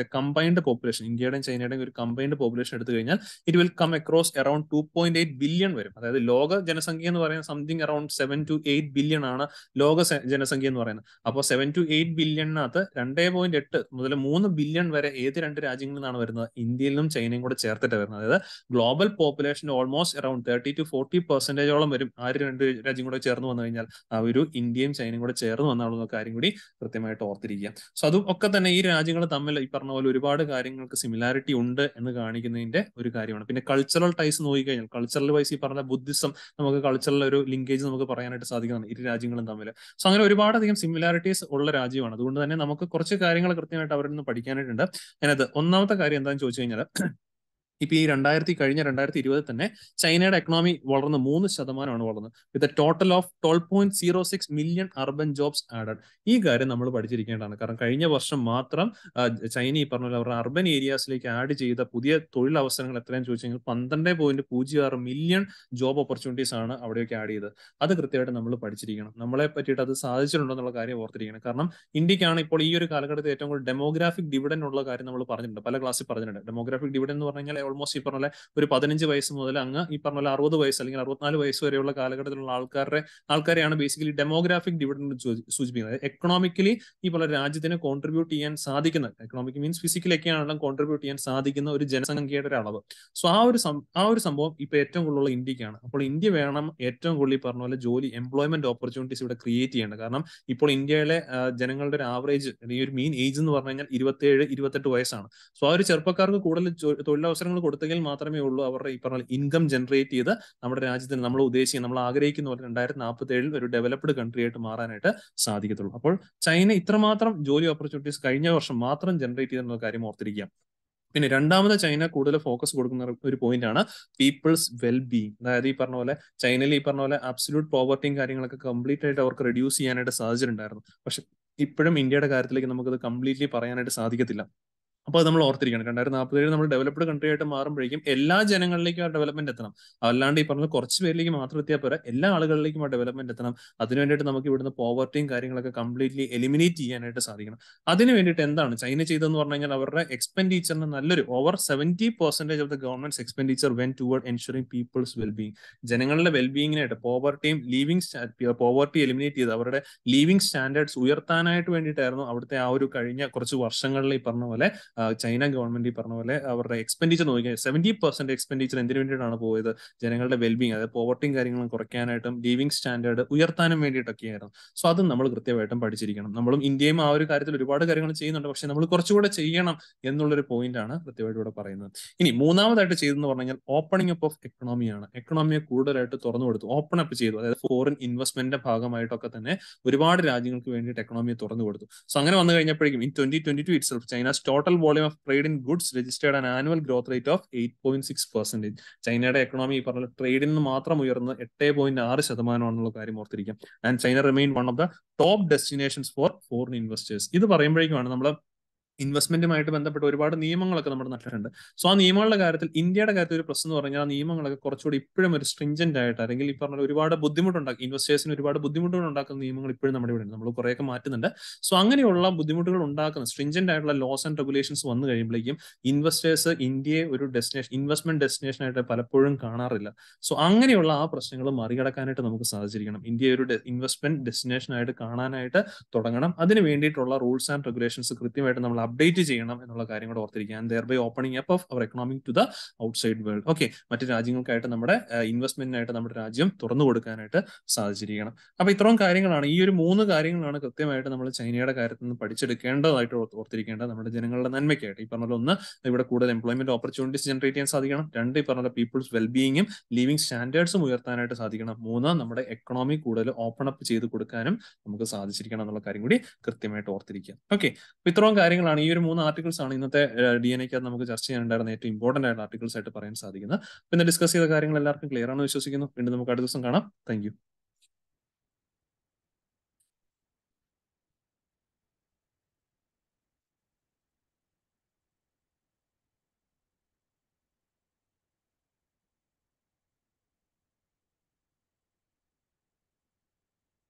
രാജ്യത്തെ കമ്പൈൻഡ് പോപ്പുലേഷൻ ഇന്ത്യയുടെയും ചൈനയുടെയും ഒരു കമ്പൈൻഡ് പോപ്പുലേഷൻ എടുത്തു കഴിഞ്ഞാൽ it will come across around two point eight billion വരും അതായത് ലോക ജനസംഖ്യ എന്ന് പറയുന്നത് something around seven two eight billion ആണ് ലോക ജനസംഖ്യ എന്ന് പറയുന്നത് അപ്പോൾ സെവൻ ടു എയ്റ്റ് ബില്യണിനകത്ത് രണ്ടേ പോയിന്റ് എട്ട് മുതൽ മൂന്ന് ബില്യൺ വരെ ഏത് രണ്ട് രാജ്യങ്ങളിൽ നിന്നാണ് വരുന്നത് ഇന്ത്യയിലും ചൈനയും കൂടെ ചേർത്തിട്ട് വരുന്നത് അതായത് global population almost around thirty two forty പെർസെന്റേജോളം വരും ആ ഒരു രണ്ട് രാജ്യം കൂടെ ചേർന്ന് വന്നു കഴിഞ്ഞാൽ ആ ഒരു ഇന്ത്യയും ചൈനയും കൂടെ ചേർന്ന് വന്നുള്ള കാര്യം കൂടി കൃത്യമായിട്ട് ഓർത്തിരിക്കുക സോ അതും ഒക്കെ തന്നെ ഈ രാജ്യങ്ങൾ തമ്മിൽ ഈ പറഞ്ഞ പോലെ ഒരുപാട് കാര്യങ്ങൾക്ക് സിമിലാരിറ്റി ഉണ്ട് എന്ന് കാണിക്കുന്നതിന്റെ ഒരു കാര്യമാണ് പിന്നെ കൾച്ചറൽ ടൈസ് നോക്കിക്കഴിഞ്ഞാൽ കൾച്ചറൽ വൈസ് ഈ പറഞ്ഞ ബുദ്ധിസം നമുക്ക് കൾച്ചറൽ ഒരു ലിങ്കേജ് നമുക്ക് പറയാനായിട്ട് സാധിക്കുന്നതാണ് ഇരു രാജ്യങ്ങളും തമ്മിൽ സോ അങ്ങനെ ഒരുപാടധികം സിമിലാരിറ്റീസ് ഉള്ള രാജ്യമാണ് അതുകൊണ്ട് തന്നെ നമുക്ക് കുറച്ച് കാര്യങ്ങൾ കൃത്യമായിട്ട് അവരിൽ നിന്ന് പഠിക്കാനായിട്ടുണ്ട് അതിനകത്ത് ഒന്നാമത്തെ കാര്യം എന്താണെന്ന് ചോദിച്ചു കഴിഞ്ഞാൽ ഇപ്പൊ ഈ രണ്ടായിരത്തി കഴിഞ്ഞ രണ്ടായിരത്തി ഇരുപതിൽ തന്നെ ചൈനയുടെ എക്കണോമി വളർന്ന് മൂന്ന് ശതമാനമാണ് വളർന്നത് with total of twelve point zero six million urban jobs added ഈ കാര്യം നമ്മൾ പഠിച്ചിരിക്കേണ്ടതാണ് കാരണം കഴിഞ്ഞ വർഷം മാത്രം ചൈന ഈ പറഞ്ഞ അവരുടെ അർബൻ ഏരിയാസിലേക്ക് ആഡ് ചെയ്ത പുതിയ തൊഴിലവസരങ്ങൾ എത്രയാണെന്ന് ചോദിച്ചു കഴിഞ്ഞാൽ പന്ത്രണ്ട് പോയിന്റ് പൂജ്യം ആറ് മില്യൺ ജോബ് ഓപ്പർച്യൂണിറ്റീസ് ആണ് അവിടെയൊക്കെ ആഡ് ചെയ്തത് അത് കൃത്യമായിട്ട് നമ്മൾ പഠിച്ചിരിക്കണം നമ്മളെ പറ്റിയിട്ട് അത് സാധിച്ചിട്ടുണ്ടോ എന്നുള്ള കാര്യം ഓർത്തിരിക്കണം കാരണം ഇന്ത്യക്കാണ് ഇപ്പോൾ ഈ ഒരു കാലഘട്ടത്തിൽ ഏറ്റവും കൂടുതൽ ഡെമോഗ്രാഫിക് ഡിവിഡൻ ഉള്ള കാര്യം നമ്മൾ പറഞ്ഞിട്ടുണ്ട് പല ക്ലാസ്സിൽ പറഞ്ഞിട്ടുണ്ട് ഡെമോഗ്രാഫിക് ഡിവിഡൻ എന്ന് പറഞ്ഞു കഴിഞ്ഞാൽ ഓൾമോസ്റ്റ് ഈ പറഞ്ഞ ഒരു പതിനഞ്ച് വയസ്സ് മുതൽ അങ്ങ് ഈ പറഞ്ഞ അറുപത് വയസ്സ് അല്ലെങ്കിൽ അറുപത്തിനാല് വയസ്സ് വരെയുള്ള കാലഘട്ടത്തിലുള്ള ആൾക്കാരുടെ ആൾക്കാരെയാണ് ബേസിക്കലി ഡെമോഗ്രാഫിക് ഡിവിഡൻ സൂചിപ്പിക്കുന്നത് എക്കണോമിക്കലി ഈ പറഞ്ഞ രാജ്യത്തിന് കോൺട്രിബ്യൂട്ട് ചെയ്യാൻ സാധിക്കുന്ന എക്കണോമിക് മീൻസ് ഫിസിക്കലൊക്കെ ആണെങ്കിലും കോൺട്രിബ്യൂട്ട് ചെയ്യാൻ സാധിക്കുന്ന ഒരു ജനസംഖ്യയുടെ ഒരു അളവ് സോ ആ ഒരു ആ ഒരു സംഭവം ഇപ്പൊ ഏറ്റവും കൂടുതലുള്ള ഇന്ത്യക്കാണ് അപ്പോൾ ഇന്ത്യ വേണം ഏറ്റവും കൂടുതൽ ഈ പറഞ്ഞ പോലെ ജോലി എംപ്ലോയ്മെന്റ് ഓപ്പർച്യൂണിറ്റീസ് ഇവിടെ ക്രിയേറ്റ് ചെയ്യേണ്ടത് കാരണം ഇപ്പോൾ ഇന്ത്യയിലെ ജനങ്ങളുടെ ഒരു ആവറേജ് ഈ ഒരു മീൻ ഏജ് എന്ന് പറഞ്ഞു കഴിഞ്ഞാൽ ഇരുപത്തിയേഴ് ഇരുപത്തെട്ട് വയസ്സാണ് സോ ആ ഒരു ചെറുപ്പക്കാർക്ക് കൂടുതൽ തൊഴിലവസരങ്ങൾ കൊടുത്തെങ്കിൽ മാത്രമേ ഉള്ളൂ അവരുടെ ഈ പറഞ്ഞ ഇൻകം ജനറേറ്റ് ചെയ്ത് നമ്മുടെ രാജ്യത്തിന് നമ്മൾ ഉദ്ദേശിക്കുന്ന നമ്മൾ ആഗ്രഹിക്കുന്ന പോലെ രണ്ടായിരത്തി നാൽപ്പത്തി ഏഴിൽ ഒരു ഡെവലപ്ഡ് കൺട്രി ആയിട്ട് മാറാനായിട്ട് സാധിക്കത്തുള്ളൂ അപ്പോൾ ചൈന ഇത്രമാത്രം ജോലി ഓപ്പർച്യൂണിറ്റീസ് കഴിഞ്ഞ വർഷം മാത്രം ജനറേറ്റ് ചെയ്തെന്നുള്ള കാര്യം ഓർത്തിരിക്കുക പിന്നെ രണ്ടാമത് ചൈന കൂടുതൽ ഫോക്കസ് കൊടുക്കുന്ന ഒരു പോയിന്റ് ആണ് പീപ്പിൾസ് വെൽ ബീങ് അതായത് ഈ പറഞ്ഞ പോലെ ചൈനയിൽ ഈ പറഞ്ഞ പോലെ അബ്സല്യൂട്ട് പോവർട്ടിയും കാര്യങ്ങളൊക്കെ കംപ്ലീറ്റ് ആയിട്ട് അവർക്ക് റെഡ്യൂസ് ചെയ്യാനായിട്ട് സാധിച്ചിട്ടുണ്ടായിരുന്നു പക്ഷെ ഇപ്പോഴും ഇന്ത്യയുടെ കാര്യത്തിലേക്ക് നമുക്കത് കംപ്ലീറ്റ്ലി പറയാനായിട്ട് സാധിക്കത്തില്ല അപ്പോൾ അത് നമ്മൾ ഓർത്തിരിക്കണം രണ്ടായിരത്തി നാൽപ്പത്തേഴ് നമ്മൾ ഡെവലപ്ഡ് കൺട്രി ആയിട്ട് മാറുമ്പോഴേക്കും എല്ലാ ജനങ്ങളിലേക്കും ആ ഡെവലപ്മെന്റ് എത്തണം അല്ലാണ്ട് ഈ പറഞ്ഞ കുറച്ച് പേരിലേക്ക് മാത്രം എത്തിയാൽ പോരാ എല്ലാ ആളുകളിലേക്കും ആ ഡെവലപ്മെന്റ് എത്തണം അതിനു വേണ്ടിയിട്ട് നമുക്ക് ഇവിടുന്ന് പോവർട്ടിയും കാര്യങ്ങളൊക്കെ കംപ്ലീറ്റ്ലി എലിമിനേറ്റ് ചെയ്യാനായിട്ട് സാധിക്കണം അതിന് വേണ്ടിയിട്ട് എന്താണ് ചൈന ചെയ്തതെന്ന് പറഞ്ഞു കഴിഞ്ഞാൽ അവരുടെ എക്സ്പെൻഡിച്ചറിന് നല്ലൊരു over seventy percentage of the government expenditure went toward ensuring people's wellbeing ജനങ്ങളുടെ വെൽബീങ്ങിനായിട്ട് പോവർട്ടിയും ലീവിംഗ് പോവർട്ടി എലിമിനേറ്റ് ചെയ്ത് അവരുടെ ലീവിംഗ് സ്റ്റാൻഡേർഡ്സ് ഉയർത്താനായിട്ട് വേണ്ടിയിട്ടായിരുന്നു അവിടുത്തെ ആ ഒരു കഴിഞ്ഞ കുറച്ച് വർഷങ്ങളിൽ ഈ പറഞ്ഞ പോലെ ചൈന ഗവൺമെന്റ് ഈ പറഞ്ഞ പോലെ അവരുടെ എക്സ്പെൻഡിച്ചർ നോക്കിയാൽ സെവന്റി പെർസെന്റ് എക്സ്പെൻഡിച്ചർ എന്തിനു വേണ്ടിയിട്ടാണ് പോയത് ജനങ്ങളുടെ വെൽബീങ് അതായത് പോവർട്ടിയും കാര്യങ്ങളും കുറയ്ക്കാനായിട്ടും ലീവിംഗ് സ്റ്റാൻഡേർഡ് ഉയർത്താനും വേണ്ടിയിട്ടൊക്കെയായിരുന്നു സോ അതും നമ്മൾ കൃത്യമായിട്ടും പഠിച്ചിരിക്കണം നമ്മളും ഇന്ത്യയും ആ ഒരു കാര്യത്തിൽ ഒരുപാട് കാര്യങ്ങൾ ചെയ്യുന്നുണ്ട് പക്ഷെ നമ്മൾ കുറച്ചുകൂടെ ചെയ്യണം എന്നുള്ളൊരു പോയിന്റ് ആണ് കൃത്യമായിട്ട് ഇവിടെ പറയുന്നത് ഇനി മൂന്നാമതായിട്ട് ചെയ്തെന്ന് പറഞ്ഞു കഴിഞ്ഞാൽ ഓപ്പണിംഗ് അപ്പ് ഓഫ് എക്കണോമിയാണ് എക്കണോമിയെ കൂടുതലായിട്ട് തുറന്നു കൊടുത്തു ഓപ്പൺ അപ്പ് ചെയ്തു അതായത് ഫോറിൻ ഇൻവെസ്റ്റ്മെന്റിന്റെ ഭാഗമായിട്ടൊക്കെ തന്നെ ഒരുപാട് രാജ്യങ്ങൾക്ക് വേണ്ടിയിട്ട് എക്കണോമിയെ തുറന്നു കൊടുത്തു സോ അങ്ങനെ വന്നു കഴിഞ്ഞപ്പോഴേക്കും in twenty twenty two itself China's total volume of trade in goods registered an annual growth rate of eight point six percentage ചൈനയുടെ എക്കണോമി ഈ പറഞ്ഞ ട്രേഡിൽ നിന്ന് മാത്രം ഉയർന്ന് എട്ട് പോയിന്റ് ആറ് ശതമാനമാണെന്നുള്ള കാര്യം ഓർത്തിരിക്കാം and China remain one of the top destinations for foreign investors ഇത് പറയുമ്പോഴേക്കുമാണ് നമ്മൾ ഇൻവെസ്റ്റ്മെന്റുമായിട്ട് ബന്ധപ്പെട്ട് ഒരുപാട് നിയമങ്ങളൊക്കെ നമ്മുടെ നാട്ടിലുണ്ട് സോ ആ നിയമങ്ങളുടെ കാര്യത്തിൽ ഇന്ത്യയുടെ കാര്യത്തിൽ ഒരു പ്രശ്നം എന്ന് പറഞ്ഞാൽ ആ നിയമങ്ങളൊക്കെ കുറച്ചുകൂടി ഇപ്പോഴും ഒരു സ്ട്രിഞ്ചന്റ് ആയിട്ട് അല്ലെങ്കിൽ ഈ പറഞ്ഞ ഒരുപാട് ബുദ്ധിമുട്ടുണ്ടാക്കും ഇൻവെസ്റ്റേഴ്സിന് ഒരുപാട് ബുദ്ധിമുട്ടുകൾ ഉണ്ടാക്കുന്ന നിയമങ്ങൾ ഇപ്പോഴും നമ്മുടെ ഇവിടെ ഉണ്ട് നമ്മൾ കുറേയൊക്കെ മാറ്റുന്നുണ്ട് സോ അങ്ങനെയുള്ള ബുദ്ധിമുട്ടുകൾ ഉണ്ടാക്കുന്ന സ്ട്രിഞ്ചന്റ് ആയിട്ടുള്ള ലോസ് ആൻഡ് റെഗുലേഷൻസ് വന്നു കഴിയുമ്പോഴേക്കും ഇൻവെസ്റ്റേഴ്സ് ഇന്ത്യയെ ഒരു ഡെസ്റ്റിനേഷൻ ഇൻവെസ്റ്റ്മെന്റ് ഡെസ്റ്റിനേഷൻ ആയിട്ട് പലപ്പോഴും കാണാറില്ല സോ അങ്ങനെയുള്ള ആ പ്രശ്നങ്ങൾ മറികടക്കാനായിട്ട് നമുക്ക് സാധിച്ചിരിക്കണം ഇന്ത്യ ഒരു ഇൻവെസ്റ്റ്മെന്റ് ഡെസ്റ്റിനേഷൻ ആയിട്ട് കാണാനായിട്ട് തുടങ്ങണം അതിന് വേണ്ടിയിട്ടുള്ള റൂൾസ് ആൻഡ് റെഗുലേഷൻസ് കൃത്യമായിട്ട് നമ്മൾ അപ്ഡേറ്റ് ചെയ്യണം എന്നുള്ള കാര്യം കൂടെ ഓർത്തിരിക്കുക and thereby opening up of our economic to the outside world okay മറ്റു രാജ്യങ്ങൾക്കായിട്ട് നമ്മുടെ ഇൻവെസ്റ്റ്മെന്റിനായിട്ട് നമ്മുടെ രാജ്യം തുറന്നു കൊടുക്കാനായിട്ട് സാധിച്ചിരിക്കണം അപ്പൊ ഇത്രയും കാര്യങ്ങളാണ് ഈ ഒരു മൂന്ന് കാര്യങ്ങളാണ് കൃത്യമായിട്ട് നമ്മൾ ചൈനയുടെ കാര്യത്തിൽ നിന്ന് പഠിച്ചെടുക്കേണ്ടതായിട്ട് ഓർത്തിരിക്കേണ്ടത് നമ്മുടെ ജനങ്ങളുടെ നന്മയ്ക്കായിട്ട് ഈ പറഞ്ഞ ഒന്ന് ഇവിടെ കൂടുതൽ എംപ്ലോയ്മെന്റ് ഓപ്പർച്യൂണിറ്റീസ് ജനറേറ്റ് ചെയ്യാൻ സാധിക്കണം രണ്ട് ഈ പറഞ്ഞ പീപ്പിൾസ് വെൽബീയിങ്ങും ലിവിംഗ് സ്റ്റാൻഡേർഡ്സും ഉയർത്താനായിട്ട് സാധിക്കണം മൂന്ന് നമ്മുടെ എക്കണോമി കൂടുതൽ ഓപ്പൺ അപ്പ് ചെയ്ത് കൊടുക്കാനും നമുക്ക് സാധിച്ചിരിക്കണം എന്നുള്ള കാര്യം കൂടി കൃത്യമായിട്ട് ഓർത്തിരിക്കുക ഓക്കെ അപ്പൊ ഇത്രയും കാര്യങ്ങളാണ് ഈ ഒരു മൂന്ന് ആർട്ടിക്കിൾസ് ആണ് ഇന്നത്തെ ഡി എൻ എക്ക് നമുക്ക് ചർച്ച ചെയ്യാനുണ്ടായിരുന്ന ഏറ്റവും ഇമ്പോർട്ടന്റ് ആയിട്ട് ആർട്ടിക്കിൾസ് ആയിട്ട് പറയാൻ സാധിക്കുന്നത് പിന്നെ ഡിസ്കസ് ചെയ്ത കാര്യങ്ങൾ എല്ലാവർക്കും ക്ലിയർ ആണെന്ന് വിശ്വസിക്കുന്നു വീണ്ടും നമുക്ക് അടുത്ത ദിവസം കാണാം താങ്ക്